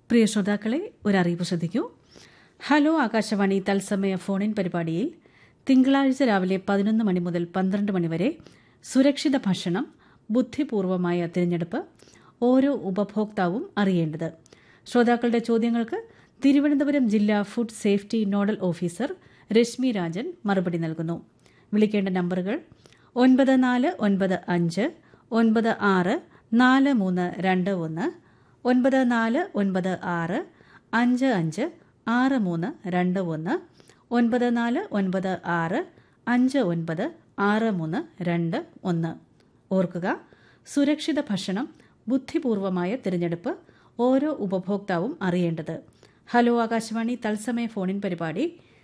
പ്രിയ ശ്രോതാക്കളെ ഒരറിയിപ്പ് ശ്രദ്ധിക്കൂ ഹലോ ആകാശവാണി തത്സമയ ഫോണിൻ പരിപാടിയിൽ തിങ്കളാഴ്ച രാവിലെ പതിനൊന്ന് മണി മുതൽ പന്ത്രണ്ട് മണി വരെ സുരക്ഷിത ഭക്ഷണം ബുദ്ധിപൂർവമായ തിരഞ്ഞെടുപ്പ് ഓരോ ഉപഭോക്താവും അറിയേണ്ടത് ശ്രോതാക്കളുടെ ചോദ്യങ്ങൾക്ക് തിരുവനന്തപുരം ജില്ലാ food safety nodal officer Rashmi Rajan മറുപടി നൽകുന്നു വിളിക്കേണ്ട നമ്പറുകൾ ഒൻപത് നാല് ഒൻപത് അഞ്ച് ഒൻപത് ആറ് നാല് മൂന്ന് രണ്ട് ഒന്ന് ഒൻപത് നാല് ഒൻപത് ആറ് അഞ്ച് അഞ്ച് ആറ് മൂന്ന് രണ്ട് ഒന്ന് ഒൻപത് നാല് ഒൻപത് ആറ് അഞ്ച് ഒൻപത് ആറ് മൂന്ന് രണ്ട് ഒന്ന് ഓർക്കുക സുരക്ഷിത ഭക്ഷണം ബുദ്ധിപൂർവമായ തിരഞ്ഞെടുപ്പ് ഓരോ ഉപഭോക്താവും അറിയേണ്ടത് ഹലോ ആകാശവാണി തത്സമയ ഫോണിൻ പരിപാടി